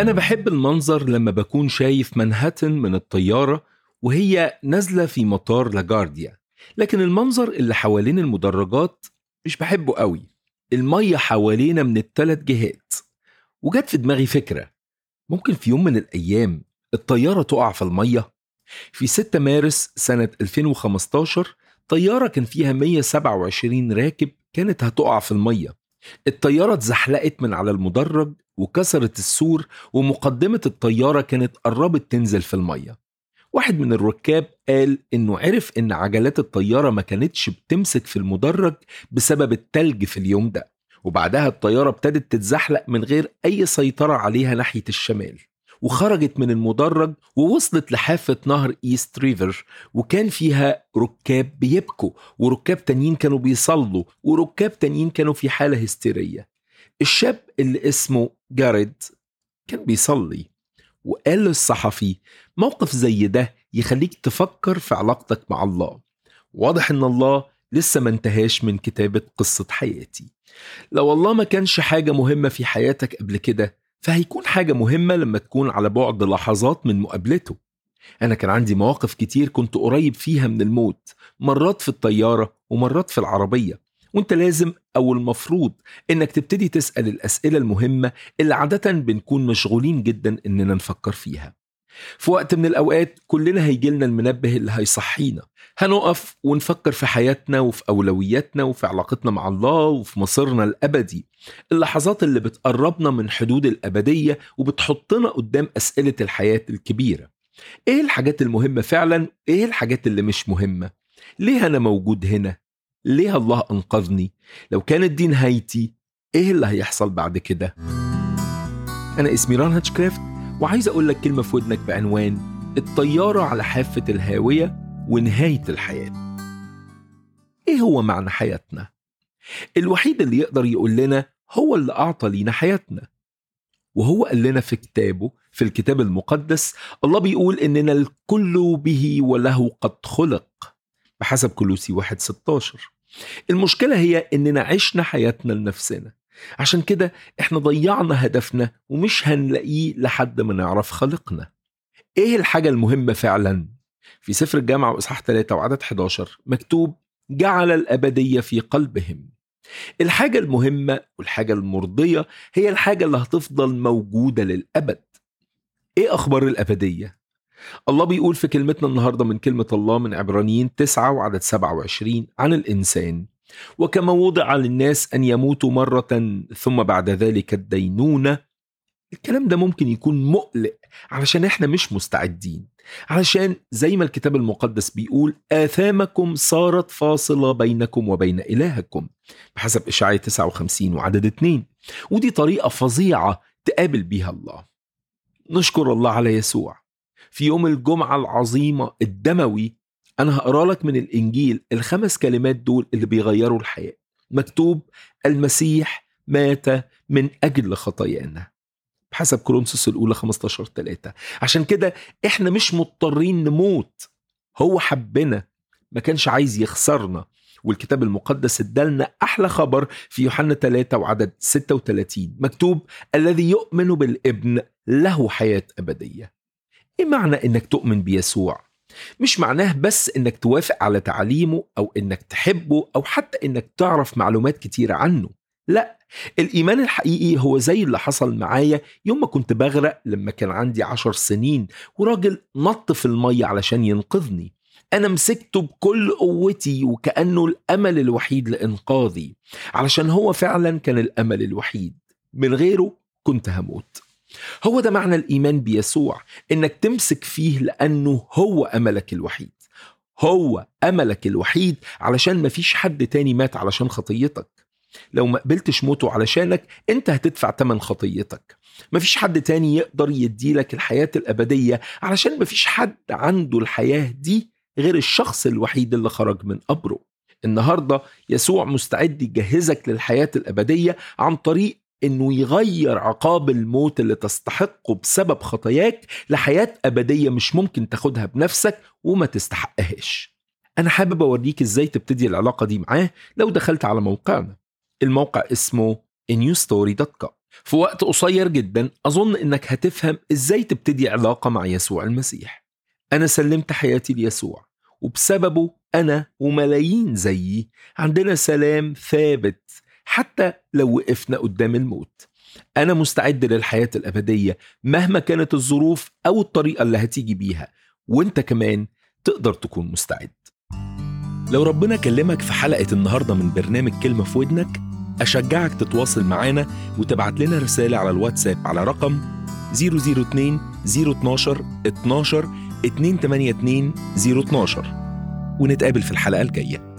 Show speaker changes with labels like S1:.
S1: أنا بحب المنظر لما بكون شايف منهاتن من الطيارة وهي نازلة في مطار لاجارديا لكن المنظر اللي حوالين المدرجات مش بحبه قوي المية حوالينا من الثلاث جهات وجت في دماغي فكرة ممكن في يوم من الأيام الطيارة تقع في المية في 6 مارس سنة 2015 طيارة كان فيها 127 راكب كانت هتقع في المية الطيارة اتزحلقت من على المدرج وكسرت السور ومقدمة الطيارة كانت قربت تنزل في المية واحد من الركاب قال انه عرف ان عجلات الطيارة ما كانتش بتمسك في المدرج بسبب التلج في اليوم ده وبعدها الطيارة ابتدت تتزحلق من غير أي سيطرة عليها ناحية الشمال وخرجت من المدرج ووصلت لحافة نهر إيست ريفر وكان فيها ركاب بيبكوا وركاب تانيين كانوا بيصلوا وركاب تانيين كانوا في حالة هستيرية الشاب اللي اسمه جاريد كان بيصلي وقال للصحفي موقف زي ده يخليك تفكر في علاقتك مع الله واضح ان الله لسه ما انتهاش من كتابة قصة حياتي لو الله ما كانش حاجة مهمة في حياتك قبل كده فهيكون حاجة مهمة لما تكون على بعد لحظات من مقابلته أنا كان عندي مواقف كتير كنت قريب فيها من الموت مرات في الطيارة ومرات في العربية وانت لازم أو المفروض إنك تبتدي تسأل الأسئلة المهمة اللي عادة بنكون مشغولين جدا إننا نفكر فيها في وقت من الأوقات كلنا هيجيلنا المنبه اللي هيصحينا هنقف ونفكر في حياتنا وفي أولوياتنا وفي علاقتنا مع الله وفي مصيرنا الأبدي اللحظات اللي بتقربنا من حدود الأبدية وبتحطنا قدام أسئلة الحياة الكبيرة إيه الحاجات المهمة فعلا؟ إيه الحاجات اللي مش مهمة؟ ليه أنا موجود هنا؟ ليه الله أنقذني؟ لو كانت دي نهايتي إيه اللي هيحصل بعد كده؟ أنا اسمي ران هاتشكرافت وعايز أقول لك كلمة في ودنك بعنوان الطيارة على حافة الهاوية ونهاية الحياة إيه هو معنى حياتنا؟ الوحيد اللي يقدر يقول لنا هو اللي أعطى لينا حياتنا وهو قال لنا في كتابه في الكتاب المقدس الله بيقول إننا الكل به وله قد خلق بحسب كلوسي 1 16 المشكلة هي إننا عشنا حياتنا لنفسنا عشان كده احنا ضيعنا هدفنا ومش هنلاقيه لحد ما نعرف خالقنا ايه الحاجة المهمة فعلا في سفر الجامعة وإصحاح 3 وعدد 11 مكتوب جعل الأبدية في قلبهم الحاجة المهمة والحاجة المرضية هي الحاجة اللي هتفضل موجودة للأبد إيه أخبار الأبدية؟ الله بيقول في كلمتنا النهاردة من كلمة الله من عبرانيين 9 وعدد 27 عن الإنسان وكما وضع للناس أن يموتوا مرة ثم بعد ذلك الدينونة الكلام ده ممكن يكون مقلق علشان احنا مش مستعدين علشان زي ما الكتاب المقدس بيقول آثامكم صارت فاصلة بينكم وبين إلهكم بحسب إشعاعية 59 وعدد 2 ودي طريقة فظيعة تقابل بيها الله نشكر الله على يسوع في يوم الجمعة العظيمة الدموي أنا هقرا لك من الإنجيل الخمس كلمات دول اللي بيغيروا الحياة مكتوب المسيح مات من أجل خطايانا بحسب كورنثوس الأولى 15 3 عشان كده إحنا مش مضطرين نموت هو حبنا ما كانش عايز يخسرنا والكتاب المقدس ادالنا أحلى خبر في يوحنا 3 وعدد 36 مكتوب الذي يؤمن بالابن له حياة أبدية إيه معنى إنك تؤمن بيسوع؟ مش معناه بس إنك توافق على تعاليمه أو إنك تحبه أو حتى إنك تعرف معلومات كتيرة عنه لا الإيمان الحقيقي هو زي اللي حصل معايا يوم ما كنت بغرق لما كان عندي عشر سنين وراجل نط في المية علشان ينقذني أنا مسكته بكل قوتي وكأنه الأمل الوحيد لإنقاذي علشان هو فعلا كان الأمل الوحيد من غيره كنت هموت هو ده معنى الإيمان بيسوع إنك تمسك فيه لأنه هو أملك الوحيد هو أملك الوحيد علشان مفيش حد تاني مات علشان خطيتك لو ما قبلتش موته علشانك انت هتدفع تمن خطيتك مفيش حد تاني يقدر يديلك الحياة الأبدية علشان مفيش حد عنده الحياة دي غير الشخص الوحيد اللي خرج من قبره النهاردة يسوع مستعد يجهزك للحياة الأبدية عن طريق انه يغير عقاب الموت اللي تستحقه بسبب خطاياك لحياة أبدية مش ممكن تاخدها بنفسك وما تستحقهاش أنا حابب أوريك إزاي تبتدي العلاقة دي معاه لو دخلت على موقعنا الموقع اسمه newstory.com في وقت قصير جدا أظن إنك هتفهم إزاي تبتدي علاقة مع يسوع المسيح أنا سلمت حياتي ليسوع وبسببه أنا وملايين زيي عندنا سلام ثابت حتى لو وقفنا قدام الموت أنا مستعد للحياة الأبدية مهما كانت الظروف أو الطريقة اللي هتيجي بيها وانت كمان تقدر تكون مستعد لو ربنا كلمك في حلقة النهاردة من برنامج كلمة في ودنك أشجعك تتواصل معانا وتبعت لنا رسالة على الواتساب على رقم 002 012 12 282 012 ونتقابل في الحلقة الجاية